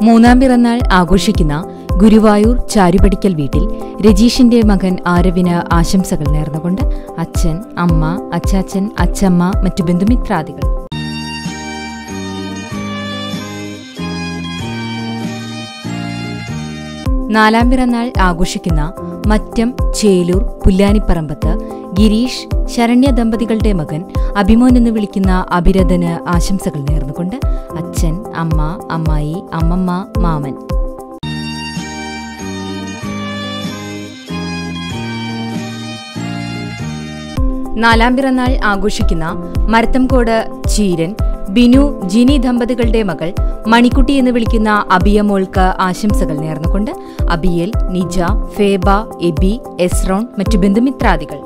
മൂന്നാം പിറന്നാൾ ആഘോഷിക്കുന്ന ഗുരുവായൂർ ചാരുപടിക്കൽ വീട്ടിൽ രജീഷിന്റെ മകൻ ആരവിന് ആശംസകൾ നേർന്നുകൊണ്ട് അച്ഛൻ അമ്മ അച്ചാച്ചൻ അച്ചമ്മ മറ്റു ബന്ധുമിത്രാദികൾ നാലാം പിറന്നാൾ ആഘോഷിക്കുന്ന മറ്റം ചേലൂർ പുല്ലാനിപ്പറമ്പത്ത് ഗിരീഷ് ശരണ്യ ദമ്പതികളുടെ മകൻ അഭിമോൻ എന്ന് വിളിക്കുന്ന അഭിരഥന് ആശംസകൾ നേർന്നുകൊണ്ട് അച്ഛൻ അമ്മ അമ്മായി അമ്മമ്മ മാമൻ നാലാം പിറന്നാൾ ആഘോഷിക്കുന്ന മരത്തംകോട് ചീരൻ ബിനു ജിനി ദമ്പതികളുടെ മകൾ മണിക്കുട്ടി എന്ന് വിളിക്കുന്ന അബിയമോൾക്ക് ആശംസകൾ നേർന്നുകൊണ്ട് അബിയൽ നിജ ഫേബ എബി എസ്രോൺ മറ്റു ബന്ധുമിത്രാദികൾ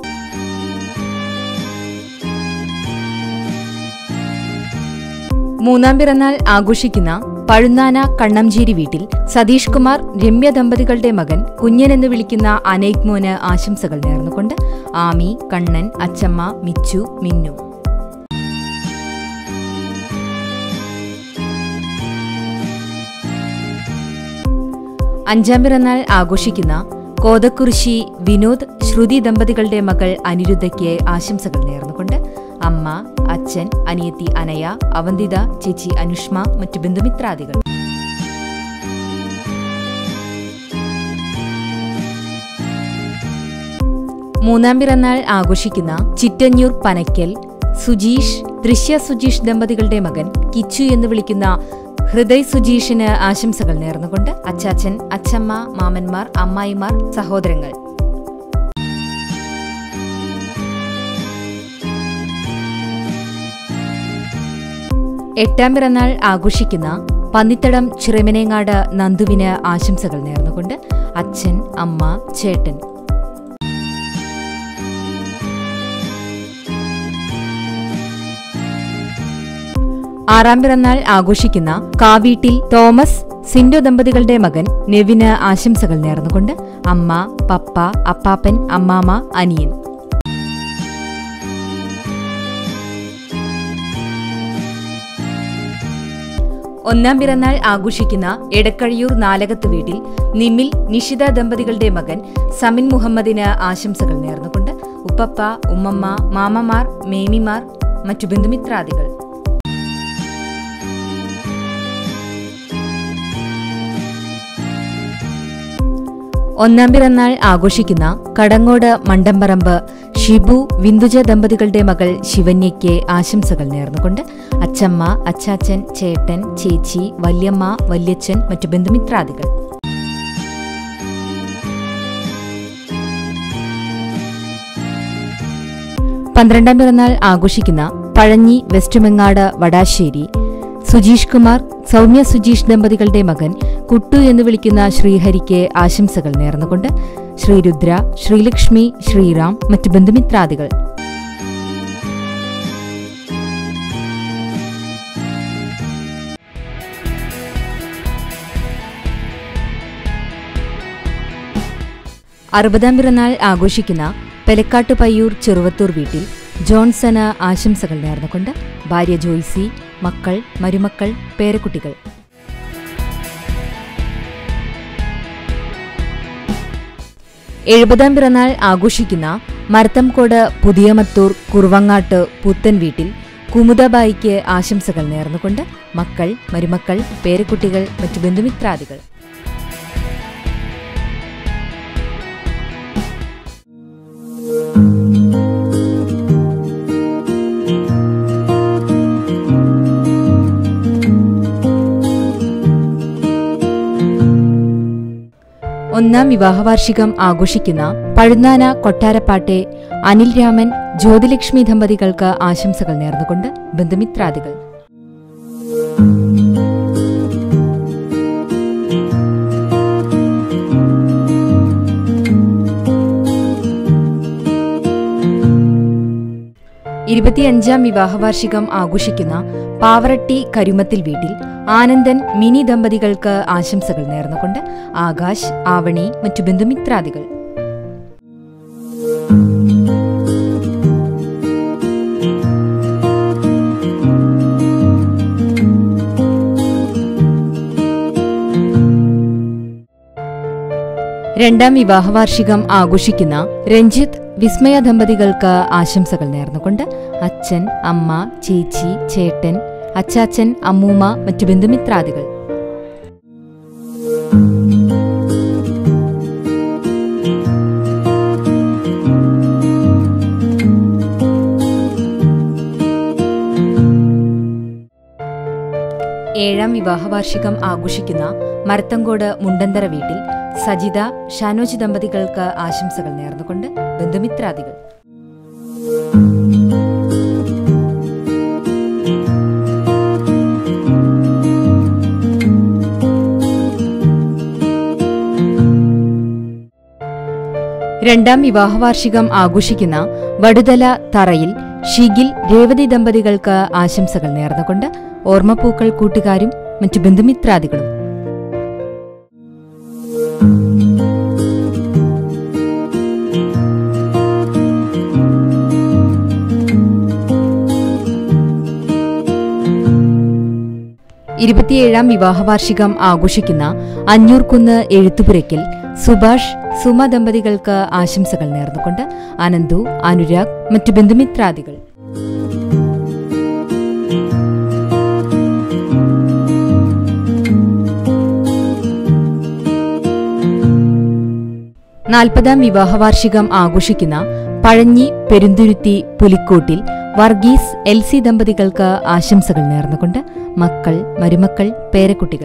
മൂന്നാം പിറന്നാൾ ആഘോഷിക്കുന്ന പഴുന്നാന കണ്ണംചേരി വീട്ടിൽ സതീഷ് കുമാർ രമ്യ ദമ്പതികളുടെ മകൻ കുഞ്ഞൻ എന്ന് വിളിക്കുന്ന അനേക് മോന് ആശംസകൾ നേർന്നുകൊണ്ട് ആമി കണ്ണൻ അച്ചമ്മ മിച്ചു മിന്നു അഞ്ചാം പിറന്നാൾ ആഘോഷിക്കുന്ന കോതക്കുറിശി വിനോദ് ശ്രുതി ദമ്പതികളുടെ മകൾ അനിരുദ്ധയ്ക്ക് ആശംസകൾ നേർന്നുകൊണ്ട് അമ്മ അച്ഛൻ അനിയത്തി അനയ അവന്തിത ചേച്ചി അനുഷ്മ മറ്റു ബന്ധുമിത്രാദികൾ മൂന്നാം പിറന്നാൾ ആഘോഷിക്കുന്ന ചിറ്റഞ്ഞൂർ പനയ്ക്കൽ സുജീഷ് ദൃശ്യ സുജീഷ് ദമ്പതികളുടെ മകൻ കിച്ചു എന്ന് വിളിക്കുന്ന ഹൃദയ് സുജീഷിന് ആശംസകൾ നേർന്നുകൊണ്ട് അച്ചാച്ചൻ അച്ചമ്മ മാമന്മാർ അമ്മായിമാർ സഹോദരങ്ങൾ എട്ടാം പിറന്നാൾ ആഘോഷിക്കുന്ന പന്നിത്തടം ചിറമനേങ്ങാട് നന്ദുവിന് ആശംസകൾ നേർന്നുകൊണ്ട് അച്ഛൻ അമ്മ ചേട്ടൻ ആറാം പിറന്നാൾ ആഘോഷിക്കുന്ന കാവീട്ടിൽ തോമസ് സിൻഡോ ദമ്പതികളുടെ മകൻ നെവിന് ആശംസകൾ നേർന്നുകൊണ്ട് അമ്മ പപ്പ അപ്പാപ്പൻ അമ്മാമ അനിയൻ ഒന്നാം പിറന്നാൾ ആഘോഷിക്കുന്ന എടക്കഴിയൂർ നാലകത്ത് വീട്ടിൽ നിമിൽ നിഷിത ദമ്പതികളുടെ മകൻ സമിൻ മുഹമ്മദിന് ആശംസകൾ നേർന്നുകൊണ്ട് ഉപ്പപ്പ ഉമ്മമ്മ മാമമാർ മേമിമാർ മറ്റു ബന്ധുമിത്രാദികൾ ഒന്നാം പിറന്നാൾ ആഘോഷിക്കുന്ന കടങ്ങോട് മണ്ടമ്പറമ്പ് ഷിബു വിന്ദുജ ദമ്പതികളുടെ മകൾ ശിവന്യയ്ക്ക് ആശംസകൾ നേർന്നുകൊണ്ട് അച്ചമ്മ അച്ചാച്ചൻ ചേട്ടൻ ചേച്ചി വല്യമ്മ വല്യച്ഛൻ മറ്റു ബന്ധുമിത്രാദികൾ പന്ത്രണ്ടാം പിറന്നാൾ ആഘോഷിക്കുന്ന പഴഞ്ഞി വെസ്റ്റുമെങ്ങാട് വടാശ്ശേരി സുജീഷ് കുമാർ സൗമ്യ സുജീഷ് ദമ്പതികളുടെ മകൻ കുട്ടു എന്ന് വിളിക്കുന്ന ശ്രീഹരിക്ക് ആശംസകൾ നേർന്നുകൊണ്ട് ശ്രീരുദ്ര ശ്രീലക്ഷ്മി ശ്രീറാം മറ്റു ബന്ധുമിത്രാദികൾ അറുപതാം പിറന്നാൾ ആഘോഷിക്കുന്ന പെലക്കാട്ട് പയ്യൂർ ചെറുവത്തൂർ വീട്ടിൽ ജോൺസന് ആശംസകൾ നേർന്നുകൊണ്ട് ഭാര്യ ജോയ്സി മക്കൾ മരുമക്കൾ പേരക്കുട്ടികൾ എഴുപതാം പിറന്നാൾ ആഘോഷിക്കുന്ന മരത്തംകോട് പുതിയമത്തൂർ കുറുവങ്ങാട്ട് പുത്തൻ വീട്ടിൽ കുമുദബായിക്ക് ആശംസകൾ നേർന്നുകൊണ്ട് മക്കൾ മരുമക്കൾ പേരക്കുട്ടികൾ മറ്റു ബന്ധുമിത്രാദികൾ ഒന്നാം വിവാഹവാർഷികം ആഘോഷിക്കുന്ന പഴുന്നാന കൊട്ടാരപ്പാട്ടെ അനിൽ രാമൻ ജ്യോതിലക്ഷ്മി ദമ്പതികൾക്ക് ആശംസകൾ നേർന്നുകൊണ്ട് ബന്ധുമിത്രാദികൾ ഇരുപത്തിയഞ്ചാം വിവാഹവാർഷികം ആഘോഷിക്കുന്ന പാവറട്ടി കരുമത്തിൽ വീട്ടിൽ ആനന്ദൻ മിനി ദമ്പതികൾക്ക് ആശംസകൾ നേർന്നുകൊണ്ട് ആകാശ് ആവണി മറ്റു ബന്ധുമിത്രാദികൾ രണ്ടാം വിവാഹവാർഷികം ആഘോഷിക്കുന്ന രഞ്ജിത്ത് വിസ്മയ ദമ്പതികൾക്ക് ആശംസകൾ നേർന്നുകൊണ്ട് അച്ഛൻ അമ്മ ചേച്ചി ചേട്ടൻ അച്ചാച്ചൻ അമ്മൂമ്മ മറ്റു ബന്ധുമിത്രാദികൾ ഏഴാം വിവാഹവാർഷികം ആഘോഷിക്കുന്ന മരത്തങ്കോട് മുണ്ടന്തറ വീട്ടിൽ സജിത ഷാനോജ് ദമ്പതികൾക്ക് ആശംസകൾ നേർന്നുകൊണ്ട് ബന്ധുമിത്രാദികൾ രണ്ടാം വിവാഹവാർഷികം ആഘോഷിക്കുന്ന വടുതല തറയിൽ ഷിഗിൽ രേവതി ദമ്പതികൾക്ക് ആശംസകൾ നേർന്നുകൊണ്ട് ഓർമ്മപ്പൂക്കൾ കൂട്ടുകാരും മറ്റു ബന്ധുമിത്രാദികളും ഇരുപത്തിയേഴാം വിവാഹവാർഷികം ആഘോഷിക്കുന്ന അഞ്ഞൂർക്കുന്ന് എഴുത്തുപുരയ്ക്കൽ സുഭാഷ് സുമ ദമ്പതികൾക്ക് ആശംസകൾ നേർന്നുകൊണ്ട് അനന്തു അനുരാഗ് മറ്റു ബന്ധുമിത്രാദികൾ നാൽപ്പതാം വിവാഹവാർഷികം ആഘോഷിക്കുന്ന പഴഞ്ഞി പെരുന്തുരുത്തി പുലിക്കോട്ടിൽ വർഗീസ് എൽ സി ദമ്പതികൾക്ക് ആശംസകൾ നേർന്നുകൊണ്ട് മക്കൾ മരുമക്കൾ പേരക്കുട്ടികൾ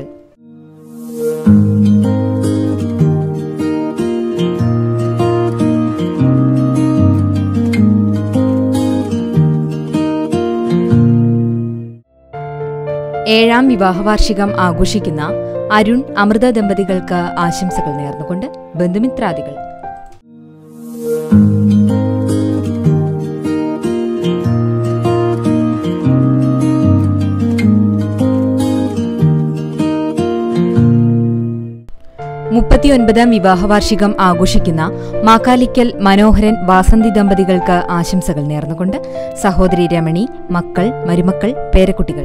ഏഴാം വിവാഹവാർഷികം ആഘോഷിക്കുന്ന അരുൺ അമൃത ദമ്പതികൾക്ക് ആശംസകൾ നേർന്നുകൊണ്ട് ബന്ധുമിത്രാദികൾ മുപ്പത്തിയൊൻപതാം വിവാഹവാർഷികം ആഘോഷിക്കുന്ന മാക്കാലിക്കൽ മനോഹരൻ വാസന്തി ദമ്പതികൾക്ക് ആശംസകൾ നേർന്നുകൊണ്ട് സഹോദരി രമണി മക്കൾ മരുമക്കൾ പേരക്കുട്ടികൾ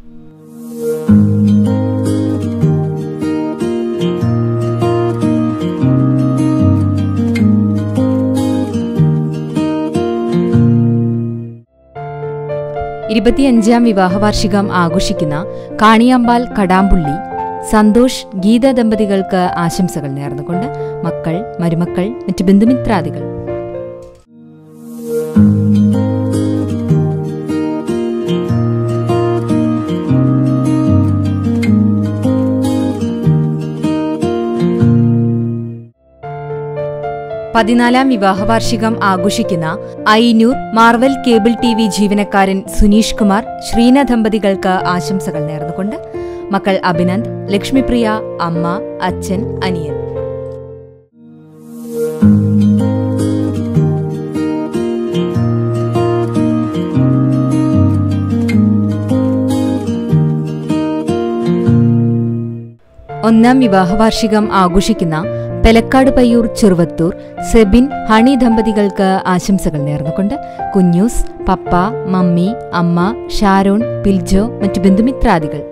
ഇരുപത്തിയഞ്ചാം വിവാഹവാർഷികം ആഘോഷിക്കുന്ന കാണിയാമ്പാൽ കടാമ്പുള്ളി സന്തോഷ് ഗീത ദമ്പതികൾക്ക് ആശംസകൾ നേർന്നുകൊണ്ട് മക്കൾ മരുമക്കൾ മറ്റു ബന്ധുമിത്രാദികൾ പതിനാലാം വിവാഹവാർഷികം ആഘോഷിക്കുന്ന Ainoor Marvel cable T V ജീവനക്കാരൻ സുനീഷ് കുമാർ ശ്രീന ദമ്പതികൾക്ക് ആശംസകൾ നേർന്നുകൊണ്ട് മക്കൾ അഭിനന്ദ് ലക്ഷ്മിപ്രിയ അമ്മ അച്ഛൻ അനിയൻ ഒന്നാം വിവാഹവാർഷികം ആഘോഷിക്കുന്ന പെലക്കാട് പയ്യൂർ ചെറുവത്തൂർ സെബിൻ ഹണി ദമ്പതികൾക്ക് ആശംസകൾ നേർന്നുകൊണ്ട് കുഞ്ഞൂസ് പപ്പ മമ്മി അമ്മ ഷാരോൺ പിൽജോ മറ്റു ബന്ധുമിത്രാദികൾ